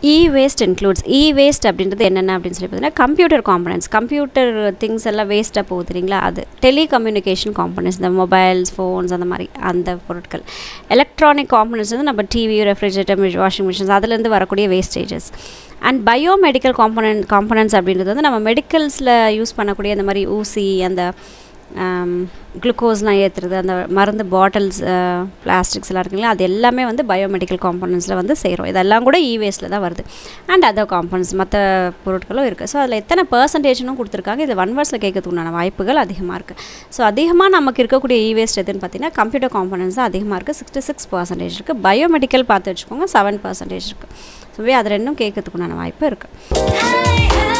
இ waste includes E waste அப்படின்றது என்னென்ன அப்படின்னு சொல்லி பார்த்தீங்கன்னா கம்ப்யூட்டர் காம்பனன்ட்ஸ் கம்ப்யூட்டர் திங்ஸ் எல்லாம் வேஸ்ட்டாக போகுது இல்லைங்களா அது டெலிகம்யூனிகேஷன் காம்பனன்ட்ஸ் இந்த மொபைல்ஸ் ஃபோன்ஸ் அந்த மாதிரி அந்த பொருட்கள் எலக்ட்ரானிக் காம்பனன்ட்ஸ் வந்து நம்ம டிவி ரெஃப்ரிஜரேட்டர் வாஷிங் மிஷின்ஸ் அதுலேருந்து வரக்கூடிய wastages and biomedical component components அப்படின்றது வந்து நம்ம மெடிக்கல்ஸில் யூஸ் பண்ணக்கூடிய அந்த மாதிரி ஊசி அந்த குளுக்கோஸ்லாம் ஏற்றுறது அந்த மருந்து பாட்டில்ஸ் பிளாஸ்டிக்ஸ் எல்லாம் இருக்குங்களா அது எல்லாமே வந்து பயோமெடிக்கல் காம்பனன்ட்ஸில் வந்து செய்கிறோம் இதெல்லாம் கூட இ வேஸ்ட்டில் தான் வருது அண்ட் அதர் காம்பனன்ட்ஸ் மற்ற பொருட்களும் இருக்குது ஸோ அதில் எத்தனை பர்சன்டேஜ்னும் கொடுத்துருக்காங்க இது ஒன் வேர்ஸில் கேட்கறதுக்குண்டான வாய்ப்புகள் அதிகமாக இருக்குது ஸோ அதிகமாக நமக்கு இருக்கக்கூடிய இ வேஸ்ட் எதுன்னு பார்த்தீங்கன்னா கம்ப்யூட்டர் காம்பனன்ட்ஸ் தான் அதிகமாக இருக்குது சிக்ஸ்டி சிக்ஸ் பர்சன்டேஜ் இருக்குது பயோமெடிக்கல் பார்த்து வச்சுக்கோங்க செவன் பர்சன்டேஜ் இருக்குது ஸோ அது ரெண்டும் கேட்கறதுக்குண்டான வாய்ப்பு இருக்குது